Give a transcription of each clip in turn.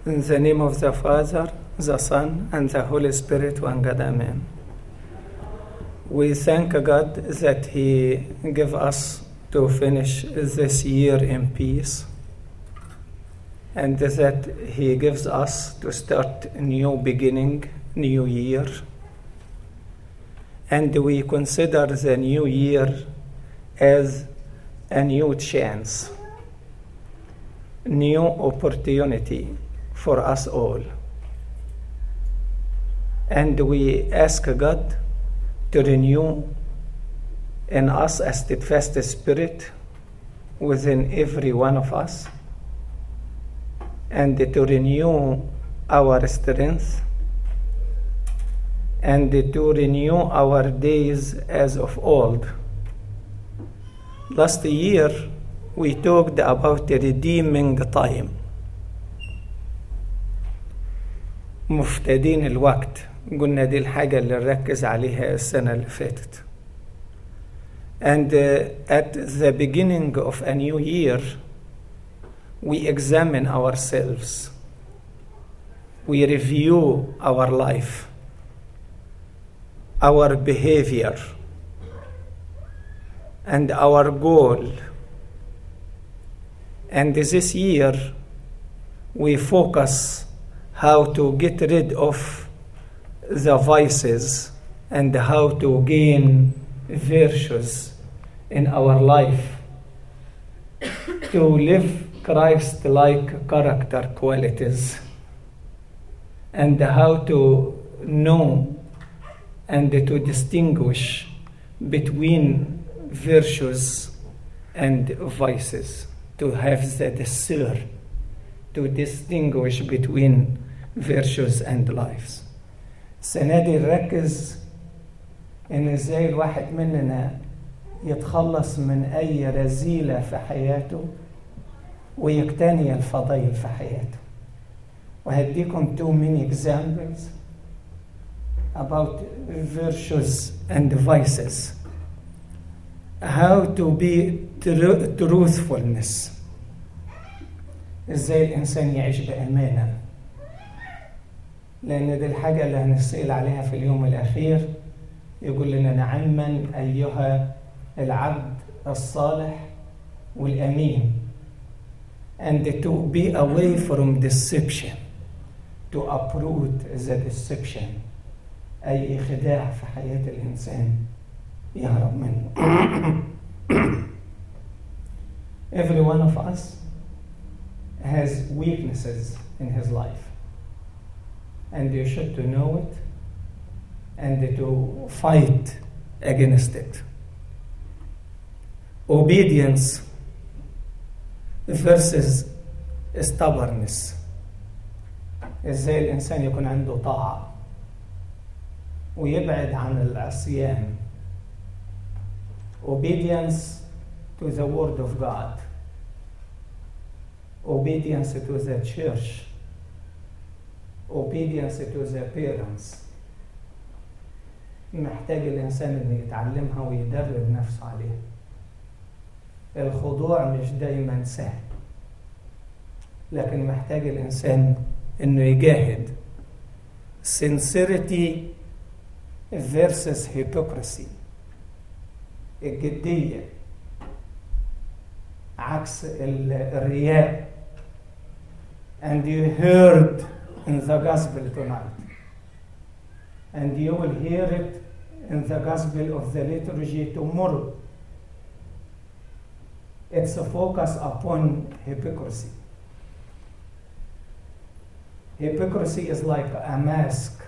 In the name of the Father, the Son, and the Holy Spirit, one God, Amen. We thank God that He gave us to finish this year in peace, and that He gives us to start a new beginning, new year. And we consider the new year as a new chance, new opportunity for us all. And we ask God to renew in us a steadfast spirit within every one of us and to renew our strength and to renew our days as of old. Last year, we talked about the redeeming time. مفتدين الوقت قلنا دي الحاجة اللي نركز عليها السنة اللي فاتت and uh, at the beginning of a new year we examine ourselves we review our life our behavior and our goal and this year we focus how to get rid of the vices and how to gain virtues in our life to live Christ like character qualities and how to know and to distinguish between virtues and vices, to have the discern, to distinguish between virtues and lives. السنة دي نركز إن إزاي الواحد مننا يتخلص من أي رذيلة في حياته ويقتني الفضيل في حياته. وهديكم two many examples about virtues and vices. How to be truthfulness. إزاي الإنسان يعيش بأمانة. لأن دي الحاجة اللي هنسأل عليها في اليوم الأخير يقول لنا نعما أيها العبد الصالح والأمين and to be away from deception to uproot the deception أي خداع في حياة الإنسان يهرب منه Every one of us has weaknesses in his life and you should to know it and to fight against it. Obedience versus stubbornness. ازاي الانسان يكون عنده طاعه ويبعد عن العصيان. Obedience to the word of God. Obedience to the church. obedience to the parents محتاج الإنسان إنه يتعلمها ويدرب نفسه عليها الخضوع مش دايما سهل لكن محتاج الإنسان إنه يجاهد sincerity versus hypocrisy الجدية عكس الرياء and you heard in the gospel tonight. And you will hear it in the gospel of the liturgy tomorrow. It's a focus upon hypocrisy. Hypocrisy is like a mask.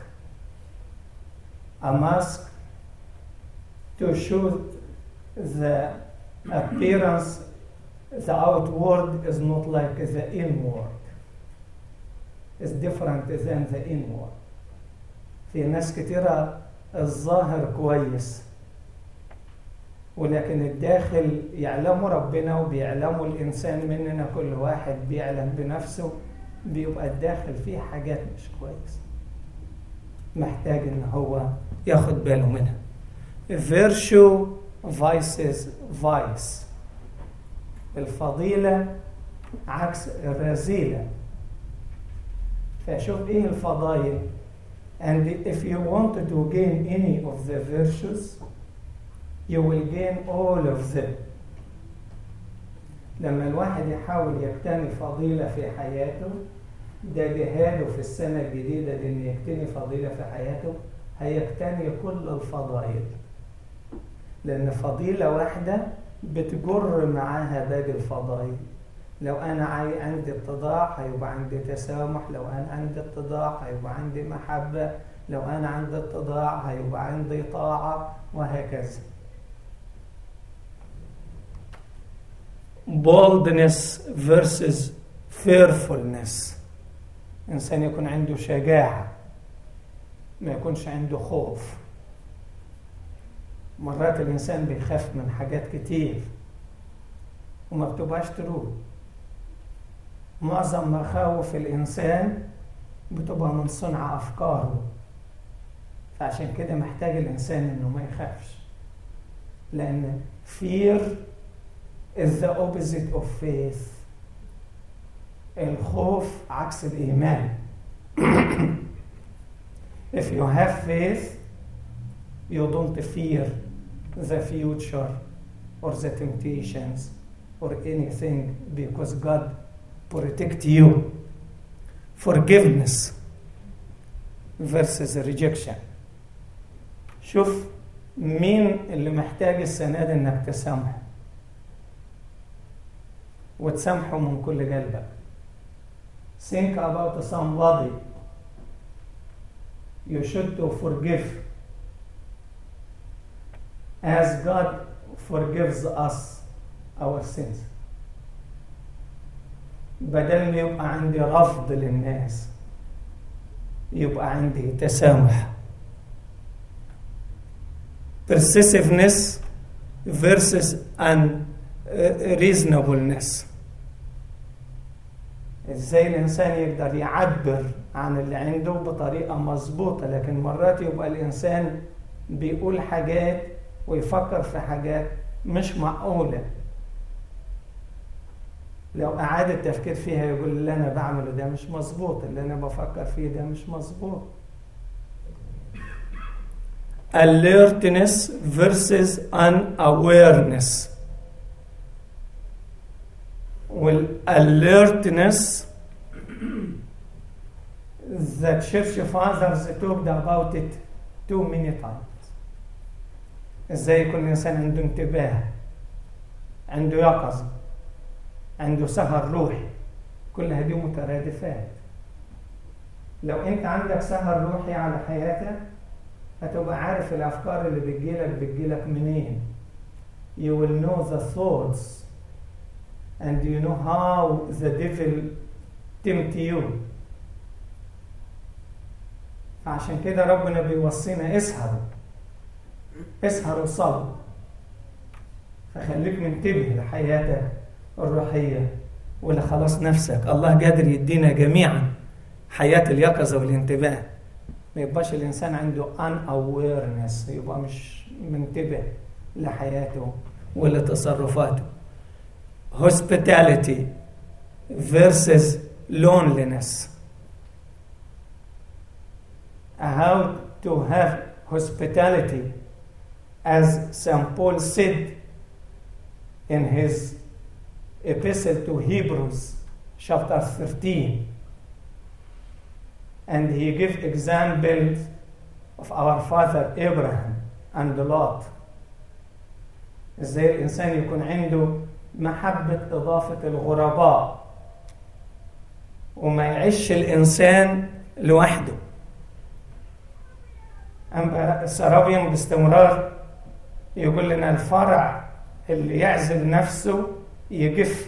A mask to show the appearance, the outward is not like the inward. is different than the inward. في ناس كتيرة الظاهر كويس ولكن الداخل يعلموا ربنا وبيعلموا الإنسان مننا كل واحد بيعلم بنفسه بيبقى الداخل فيه حاجات مش كويس محتاج إن هو ياخد باله منها virtue vices vice الفضيلة عكس الرذيلة فشوف ايه الفضائل and if you want to gain any of the virtues you will gain all of them لما الواحد يحاول يقتني فضيلة في حياته ده جهاده في السنة الجديدة لأن يقتني فضيلة في حياته هيقتني كل الفضائل لأن فضيلة واحدة بتجر معاها باقي الفضائل لو أنا عندي اتضاع هيبقى عندي تسامح لو أنا عندي اتضاع هيبقى عندي محبة لو أنا عندي اتضاع هيبقى عندي طاعة وهكذا boldness versus fearfulness إنسان يكون عنده شجاعة ما يكونش عنده خوف مرات الإنسان بيخاف من حاجات كتير وما بتبقاش تروح معظم مخاوف الإنسان بتبقى من صنع أفكاره فعشان كده محتاج الإنسان إنه ما يخافش لأن fear is the opposite of faith الخوف عكس الإيمان if you have faith you don't fear the future or the temptations or anything because God protect you forgiveness versus rejection شوف مين اللي محتاج السنة دي انك تسامحه وتسامحه من كل قلبك think about somebody you should to forgive as God forgives us our sins بدل ما يبقى عندي رفض للناس يبقى عندي تسامح persistiveness versus unreasonableness ازاي الانسان يقدر يعبر عن اللي عنده بطريقه مظبوطه لكن مرات يبقى الانسان بيقول حاجات ويفكر في حاجات مش معقوله لو أعاد التفكير فيها يقول اللي أنا بعمله ده مش مظبوط اللي أنا بفكر فيه ده مش مظبوط alertness versus unawareness والاlertness the church fathers talked about it too many times ازاي يكون الانسان عنده انتباه عنده يقظه عنده سهر روحي كل هذه مترادفات لو انت عندك سهر روحي على حياتك هتبقى عارف الافكار اللي بتجيلك بتجيلك منين you will know the thoughts and you know how the devil tempt you فعشان كده ربنا بيوصينا اسهروا اسهروا وصلوا فخليك منتبه لحياتك الروحية ولخلاص نفسك الله قادر يدينا جميعا حياة اليقظة والانتباه ما يبقاش الإنسان عنده ان awareness يبقى مش منتبه لحياته ولتصرفاته hospitality versus loneliness how to have hospitality as St. Paul said in his epistle to Hebrews chapter 13 and he gives examples of our father Abraham and Lot ازاي الانسان يكون عنده محبة إضافة الغرباء وما يعيش الإنسان لوحده أما السرابيوم باستمرار يقول لنا الفرع اللي يعزل نفسه يجف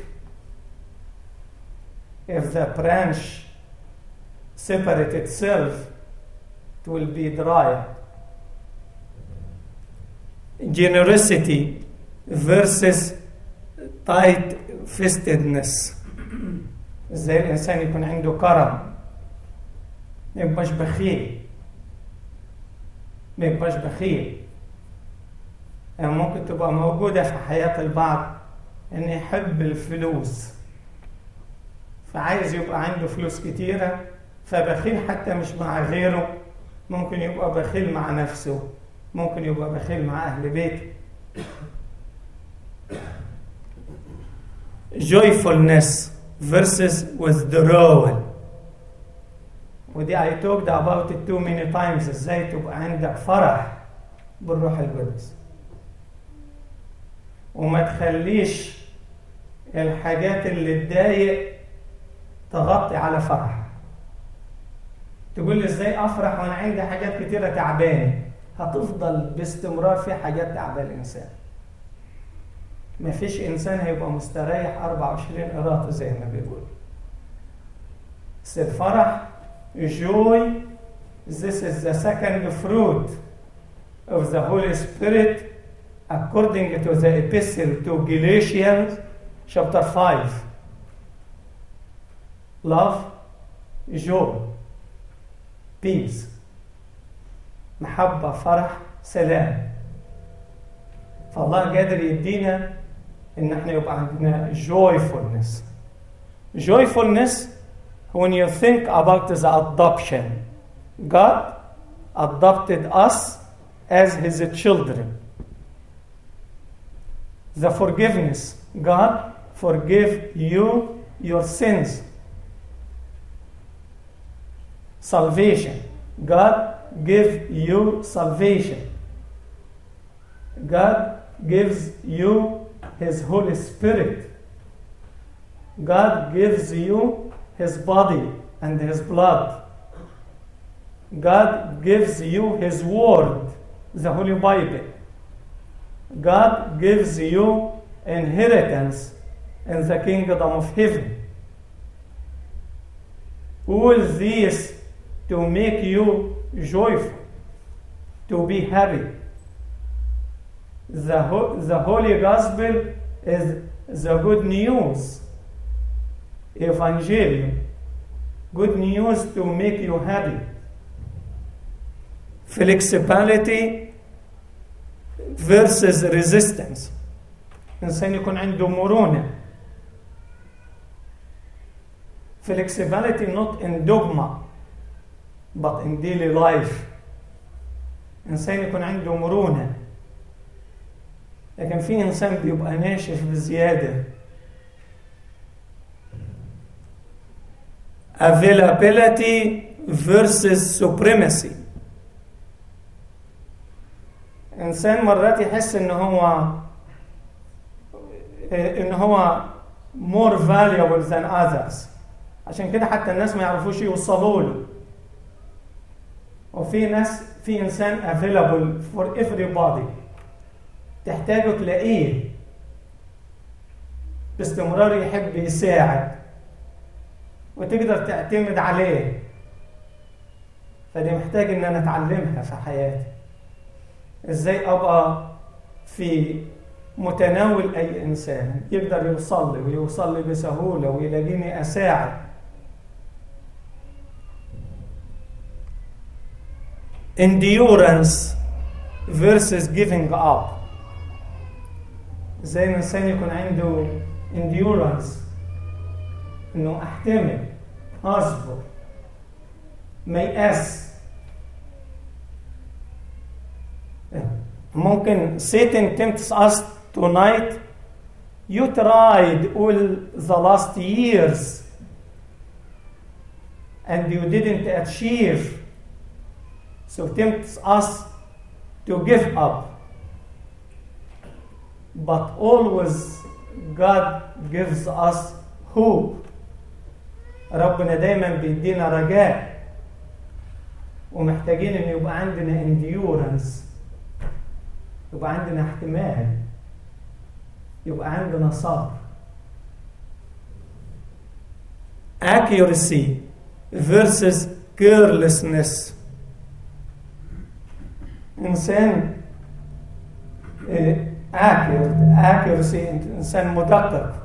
if the branch separate itself it will be dry generosity versus tight fistedness ازاي الانسان يكون عنده كرم ما يبقاش بخيل ما يبقاش بخيل يعني ممكن تبقى موجودة في حياة البعض إن يحب الفلوس فعايز يبقى عنده فلوس كتيرة فبخيل حتى مش مع غيره ممكن يبقى بخيل مع نفسه ممكن يبقى بخيل مع أهل بيته joyfulness versus withdrawal ودي I talked about it too many times ازاي تبقى عندك فرح بالروح القدس وما تخليش الحاجات اللي تضايق تغطي على فرح تقول لي ازاي افرح وانا عندي حاجات كتيره تعبانه هتفضل باستمرار في حاجات تعبان الانسان مفيش انسان هيبقى مستريح 24 قراط زي ما بيقول بس الفرح joy this is the second fruit of the Holy Spirit according to the epistle to Galatians chapter 5 love joy peace محبة فرح سلام فالله قادر يدينا ان احنا يبقى عندنا joyfulness joyfulness when you think about the adoption God adopted us as his children the forgiveness God forgive you your sins salvation God give you salvation God gives you his Holy Spirit. God gives you His body and His blood. God gives you His Word, the Holy Bible. God gives you inheritance in the kingdom of heaven. All this to make you joyful, to be happy. The, ho- the Holy Gospel is the good news. Evangelium. Good news to make you happy. Flexibility versus resistance. إنسان يكون عنده مرونة. Flexibility not in dogma but in daily life. إنسان يكون عنده مرونة. لكن في انسان بيبقى ناشف بزياده availability versus supremacy انسان مرات يحس ان هو ان هو more valuable than others عشان كده حتى الناس ما يعرفوش يوصلوا له وفي ناس في انسان available for everybody تحتاجه تلاقيه باستمرار يحب يساعد وتقدر تعتمد عليه فدي محتاج ان انا اتعلمها في حياتي ازاي ابقى في متناول اي انسان يقدر يوصل لي ويوصل لي بسهوله ويلاقيني اساعد endurance versus giving up ازاي الانسان يكون عنده endurance انه احتمل اصبر ما يأس ممكن Satan tempts us tonight you tried all the last years and you didn't achieve so tempts us to give up but always God gives us hope ربنا دايما بيدينا رجاء ومحتاجين ان يبقى عندنا endurance يبقى عندنا احتمال يبقى عندنا صبر accuracy versus carelessness انسان accurate accuracy انسان مدقق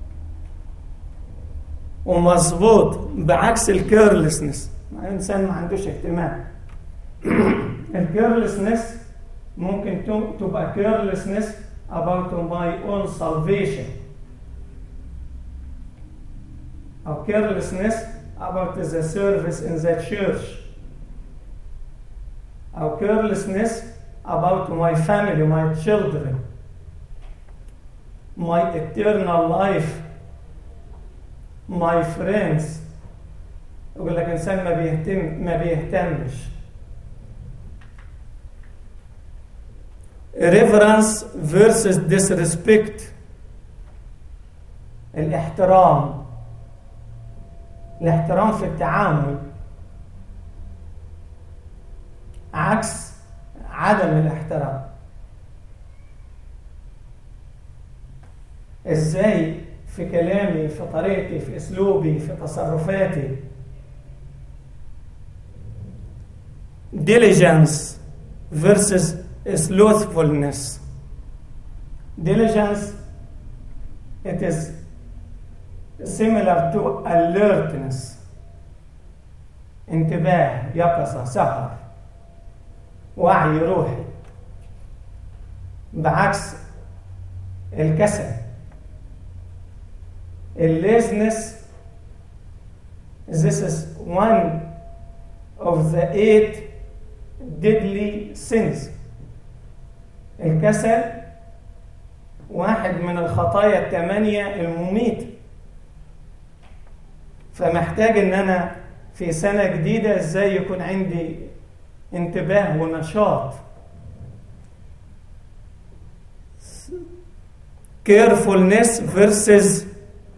ومظبوط بعكس الكيرلسنس انسان ما عندوش اهتمام الكيرلسنس ممكن تبقى carelessness about my own salvation أو carelessness about the service in the church. Or carelessness about my family, my children, my eternal life, my friends. يقول لك إنسان ما بيهتم ما بيهتمش. reverence versus disrespect الاحترام الاحترام في التعامل عكس عدم الاحترام ازاي في كلامي في طريقتي في اسلوبي في تصرفاتي diligence versus slothfulness diligence it is similar to alertness انتباه يقظة سهر وعي روحي بعكس الكسل الليزنس this is one of the eight deadly sins الكسل واحد من الخطايا الثمانية المميتة فمحتاج ان انا في سنة جديدة ازاي يكون عندي انتباه ونشاط carefulness versus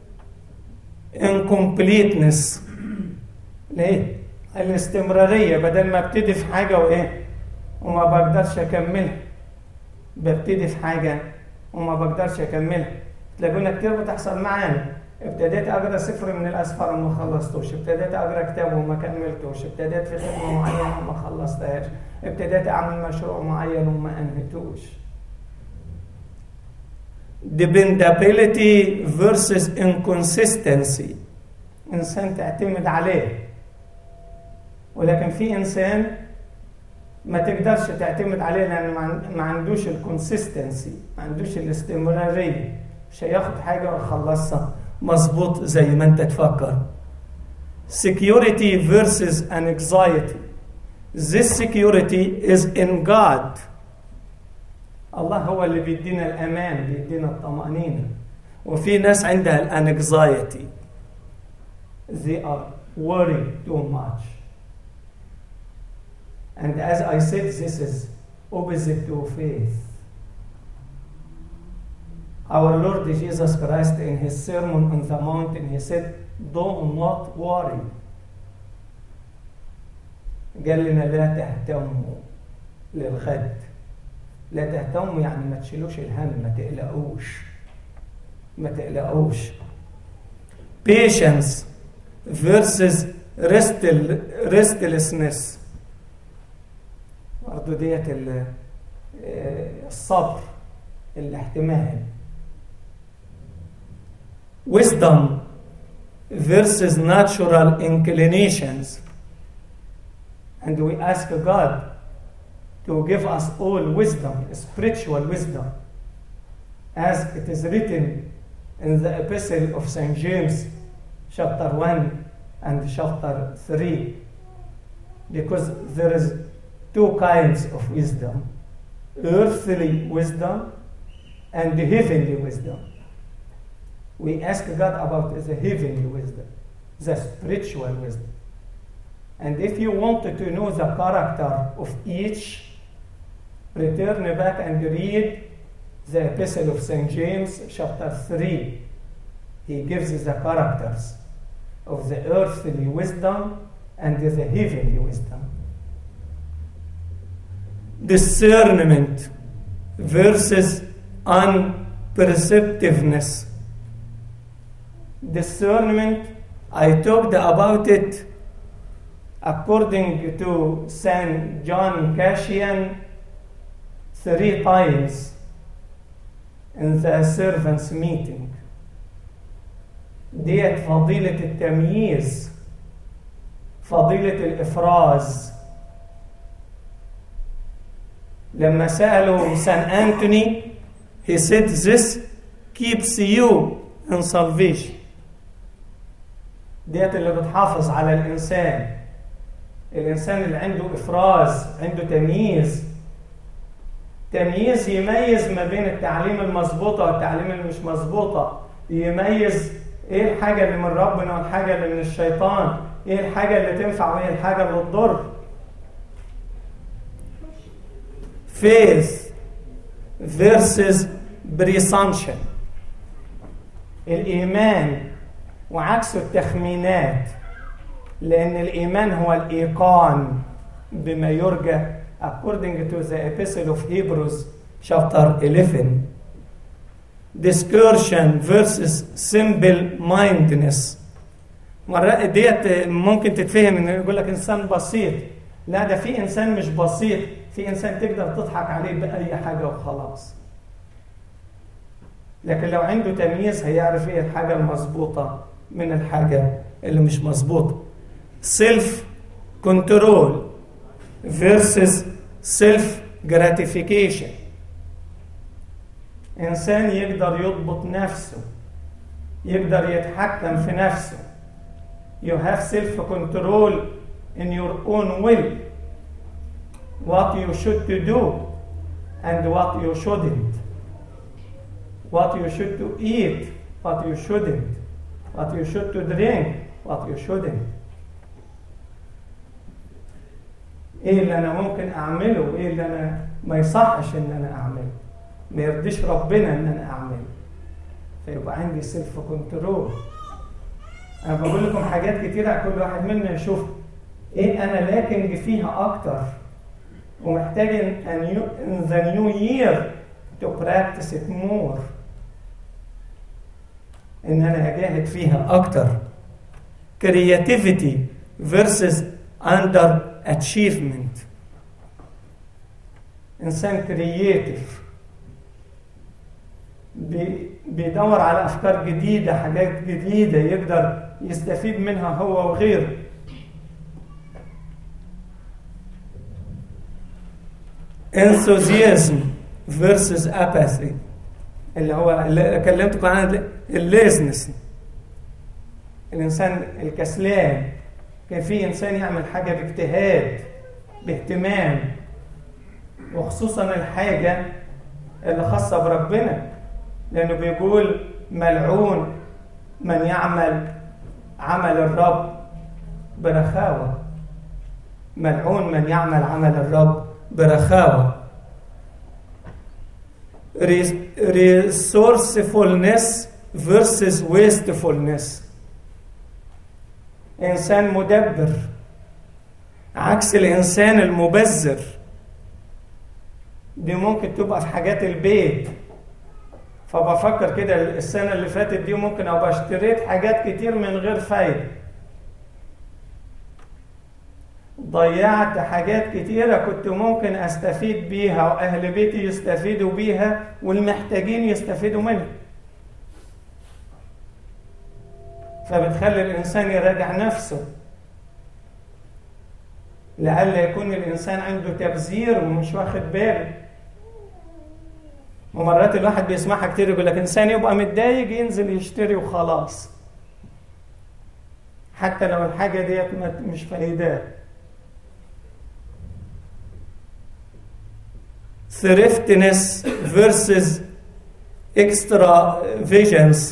incompleteness ليه؟ الاستمرارية بدل ما ابتدي في حاجة وايه؟ وما بقدرش اكملها ببتدي في حاجة وما بقدرش اكملها تلاقونا كتير بتحصل معانا ابتديت اقرا سفر من الاسفار وما خلصتوش ابتديت اقرا كتاب وما كملتوش ابتديت في خدمه معينه وما خلصتهاش ابتديت اعمل مشروع معين وما انهيتوش dependability versus inconsistency انسان تعتمد عليه ولكن في انسان ما تقدرش تعتمد عليه لان ما عندوش الكونسيستنسي ما عندوش الاستمراريه مش هياخد حاجه ويخلصها مظبوط زي ما انت تفكر security versus anxiety this security is in God الله هو اللي بيدينا الأمان بيدينا الطمأنينة وفي ناس عندها الانكزايتي they are worried too much and as I said this is opposite to faith Our Lord Jesus Christ, in his Sermon on the Mountain, he said, Do not worry. قال لنا لا تهتموا للغد. لا تهتموا يعني ما تشيلوش الهم، ما تقلقوش. ما تقلقوش. Patience versus restlessness. برضه ديت الصبر الاحتمال. wisdom versus natural inclinations. And we ask God to give us all wisdom, spiritual wisdom, as it is written in the epistle of St. James, chapter 1 and chapter 3. Because there is two kinds of wisdom earthly wisdom and heavenly wisdom we ask God about the heavenly wisdom, the spiritual wisdom. And if you wanted to know the character of each, return back and read the Epistle of St. James, chapter 3. He gives the characters of the earthly wisdom and the heavenly wisdom. Discernment versus unperceptiveness discernment, I talked about it according to St. John Cassian three times in the servants meeting. ديت فضيلة التمييز فضيلة الإفراز لما سألوا سان أنتوني he said this keeps you in salvation ديت اللي بتحافظ على الإنسان الإنسان اللي عنده إفراز عنده تمييز تمييز يميز ما بين التعليم المظبوطة والتعليم اللي مش مظبوطة يميز ايه الحاجة اللي من ربنا والحاجة اللي من الشيطان ايه الحاجة اللي تنفع وايه الحاجة اللي تضر faith versus presumption الإيمان وعكسه التخمينات لأن الإيمان هو الإيقان بما يرجى according to the epistle of Hebrews chapter 11 discursion versus simple mindedness مرات ديت ممكن تتفهم ان يقول لك انسان بسيط لا ده في انسان مش بسيط في انسان تقدر تضحك عليه باي حاجه وخلاص لكن لو عنده تمييز هيعرف ايه الحاجه المظبوطه من الحاجه اللي مش مظبوطه سيلف كنترول versus self gratification إنسان يقدر يضبط نفسه يقدر يتحكم في نفسه you have self control in your own will what you should to do and what you shouldn't what you should to eat what you shouldn't what you should to drink what you shouldn't ايه اللي انا ممكن اعمله وايه اللي انا ما يصحش ان انا اعمله ما يرضيش ربنا ان انا اعمله فيبقى عندي سيلف كنترول انا بقول لكم حاجات كتيره كل واحد منا يشوف ايه انا لاكنج فيها اكتر ومحتاج ان in the new year to practice it more ان انا اجاهد فيها اكتر creativity versus under achievement انسان كرييتيف بيدور على افكار جديده حاجات جديده يقدر يستفيد منها هو وغيره enthusiasm versus apathy اللي هو اللي كلمتكم عنه الليزنس الانسان الكسلان كان في انسان يعمل حاجه باجتهاد باهتمام وخصوصا الحاجه اللي خاصه بربنا لانه بيقول ملعون من يعمل عمل الرب برخاوه ملعون من يعمل عمل الرب برخاوه resourcefulness versus wastefulness انسان مدبر عكس الانسان المبذر دي ممكن تبقى في حاجات البيت فبفكر كده السنه اللي فاتت دي ممكن ابقى اشتريت حاجات كتير من غير فايده ضيعت حاجات كتيرة كنت ممكن أستفيد بيها وأهل بيتي يستفيدوا بيها والمحتاجين يستفيدوا منها فبتخلي الإنسان يراجع نفسه لعل يكون الإنسان عنده تبذير ومش واخد باله ومرات الواحد بيسمعها كتير يقول لك إنسان يبقى متضايق ينزل يشتري وخلاص حتى لو الحاجة ديت مش فايداه thriftiness versus extravagance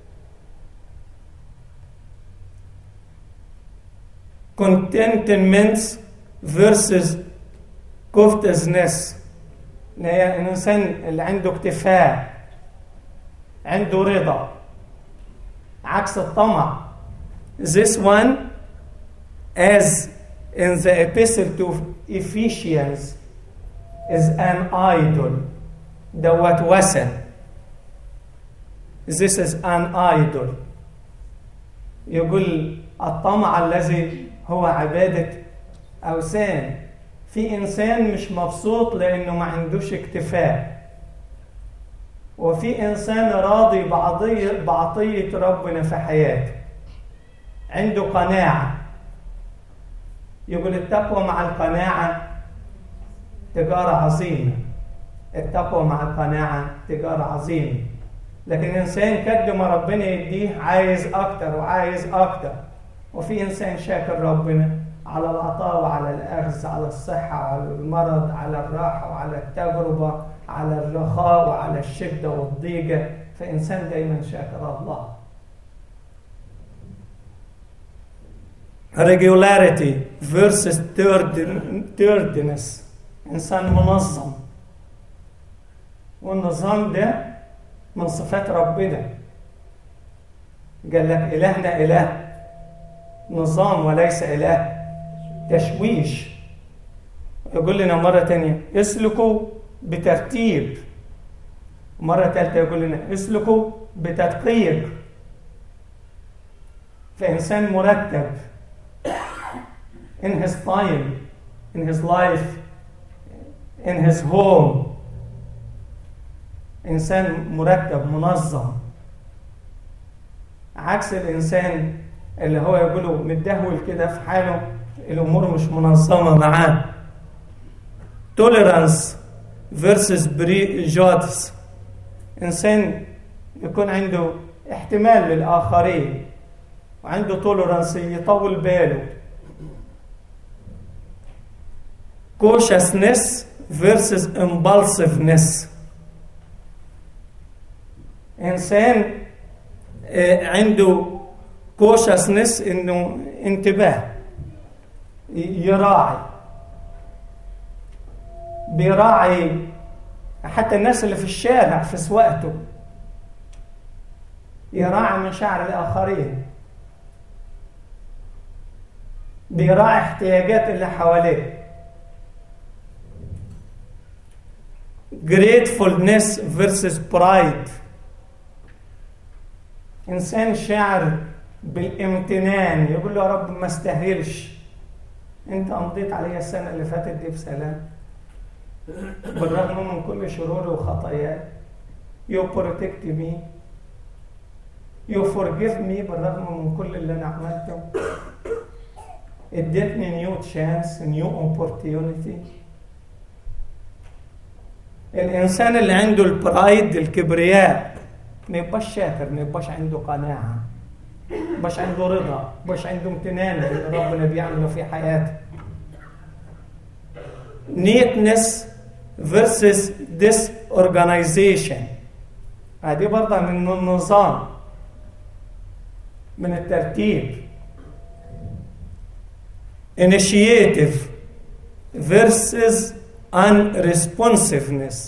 contentment versus covetousness اللي هي الانسان اللي عنده اكتفاء عنده رضا عكس الطمع this one as in the epistle to Ephesians is an idol دوت وثن this is an idol يقول الطمع الذي هو عبادة أوثان في إنسان مش مبسوط لأنه ما عندوش اكتفاء وفي إنسان راضي بعطية, بعطية ربنا في حياته عنده قناعة يقول التقوى مع القناعة تجارة عظيمة التقوى مع القناعة تجارة عظيمة لكن الإنسان قد ما ربنا يديه عايز أكتر وعايز أكتر وفي إنسان شاكر ربنا على العطاء وعلى الأخذ على الصحة على المرض على الراحة وعلى التجربة على الرخاء وعلى الشدة والضيقة فإنسان دايما شاكر الله regularity versus tardiness إنسان منظم والنظام ده من صفات ربنا قال لك إلهنا إله نظام وليس إله تشويش يقول لنا مرة تانية اسلكوا بترتيب مرة ثالثة يقول لنا اسلكوا بتدقيق فإنسان مرتب in his time in his life in his home إنسان مرتب منظم عكس الإنسان اللي هو يقوله متدهول كده في حاله الأمور مش منظمة معاه tolerance versus prejudice إنسان يكون عنده احتمال للآخرين وعنده tolerance يطول باله cautiousness versus impulsiveness إنسان عنده cautiousness إنه انتباه يراعي بيراعي حتى الناس اللي في الشارع في سواقته يراعي مشاعر الآخرين بيراعي احتياجات اللي حواليه gratefulness versus pride إنسان شاعر بالامتنان يقول له يا رب ما استاهلش أنت أمضيت عليا السنة اللي فاتت دي بسلام بالرغم من كل شروري وخطاياي You protect me You forgive me بالرغم من كل اللي أنا عملته اديتني نيو تشانس نيو opportunity الإنسان اللي عنده البرايد الكبرياء ما يبقاش شاكر ما يبقاش عنده قناعة ما يبقاش عنده رضا ما يبقاش عنده امتنان اللي ربنا بيعمله في حياته neatness versus disorganization هذه برضه من النظام من الترتيب initiative versus unresponsiveness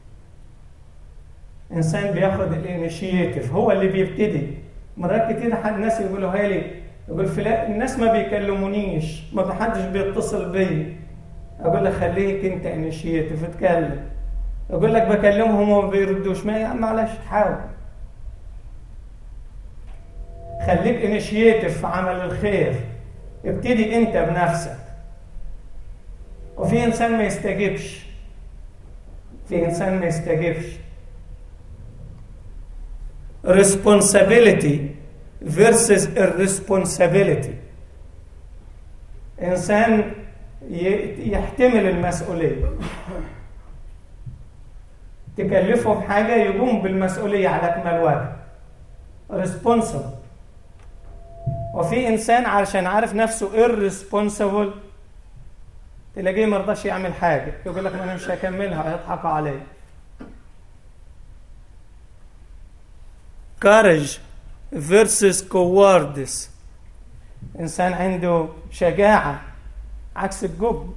انسان بياخد الانيشيتيف هو اللي بيبتدي مرات كتير الناس يقولوا لي يقول فلان الناس ما بيكلمونيش ما حدش بيتصل بيا اقول لك خليك انت انيشيتيف اتكلم اقول لك بكلمهم وما بيردوش ما يا عم معلش حاول خليك انيشيتيف في عمل الخير ابتدي انت بنفسك وفي انسان ما يستجيبش في انسان ما يستجيبش responsibility versus irresponsibility انسان يحتمل المسؤوليه تكلفه بحاجه يقوم بالمسؤوليه على اكمل وجه responsible وفي انسان علشان عارف نفسه irresponsible تلاقيه ما رضاش يعمل حاجه يقول لك ما انا مش هكملها هيضحكوا عليا courage versus cowardice انسان عنده شجاعه عكس الجبن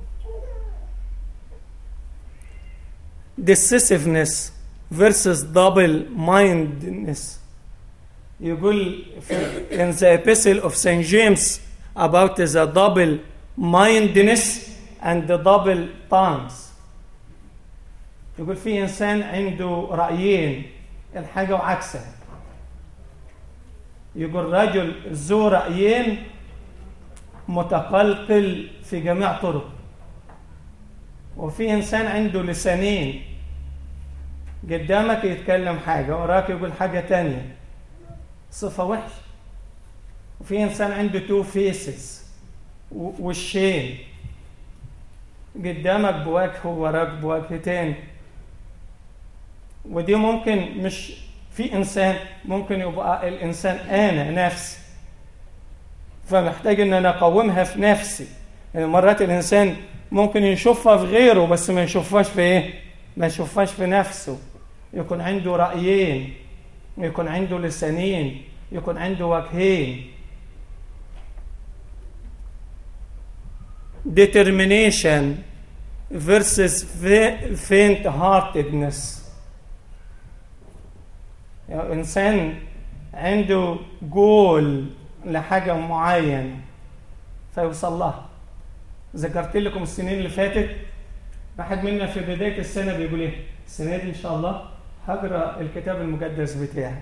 decisiveness versus double mindedness يقول in the epistle of St. James about the double mindedness and the double tongues يقول في انسان عنده رايين الحاجه وعكسها يقول رجل ذو رايين متقلقل في جميع طرق وفي انسان عنده لسانين قدامك يتكلم حاجه وراك يقول حاجه تانية صفه وحشه وفي انسان عنده تو فيسز وشين قدامك بوجه ووراك بوجه تاني ودي ممكن مش في انسان ممكن يبقى الانسان انا نفسي فمحتاج ان انا اقومها في نفسي يعني مرات الانسان ممكن يشوفها في غيره بس ما يشوفهاش في ايه ما يشوفهاش في نفسه يكون عنده رايين يكون عنده لسانين يكون عنده وجهين determination versus faint heartedness يعني إنسان عنده جول لحاجة معين فيوصل لها ذكرت لكم السنين اللي فاتت واحد منا في بداية السنة بيقول إيه السنة دي إن شاء الله هقرأ الكتاب المقدس بتاعي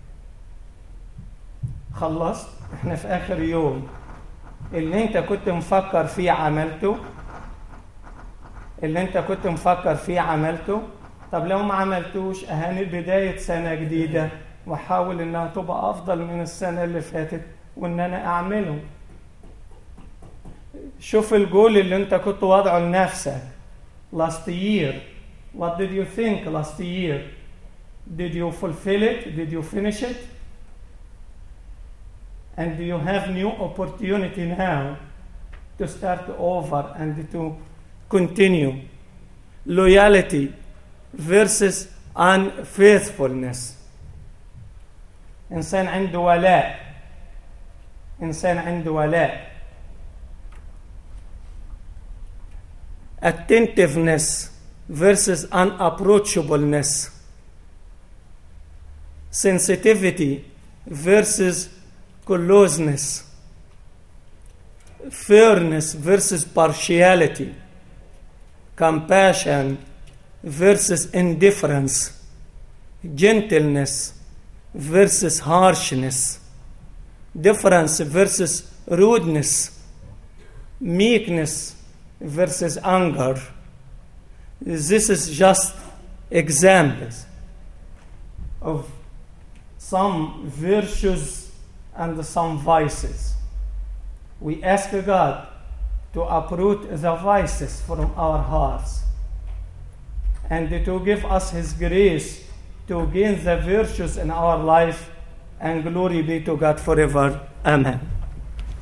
خلصت احنا في آخر يوم اللي انت كنت مفكر فيه عملته اللي انت كنت مفكر فيه عملته طب لو ما عملتوش اهاني بداية سنة جديدة واحاول انها تبقى افضل من السنة اللي فاتت وان انا اعمله شوف الجول اللي انت كنت واضعه لنفسك last year what did you think last year did you fulfill it did you finish it and you have new opportunity now to start over and to continue loyalty versus unfaithfulness انسان عنده ولاء انسان عنده ولاء attentiveness versus unapproachableness sensitivity versus closeness fairness versus partiality compassion versus indifference gentleness versus harshness difference versus rudeness meekness versus anger this is just examples of some virtues and some vices we ask god to uproot the vices from our hearts and to give us his grace to gain the virtues in our life and glory be to god forever amen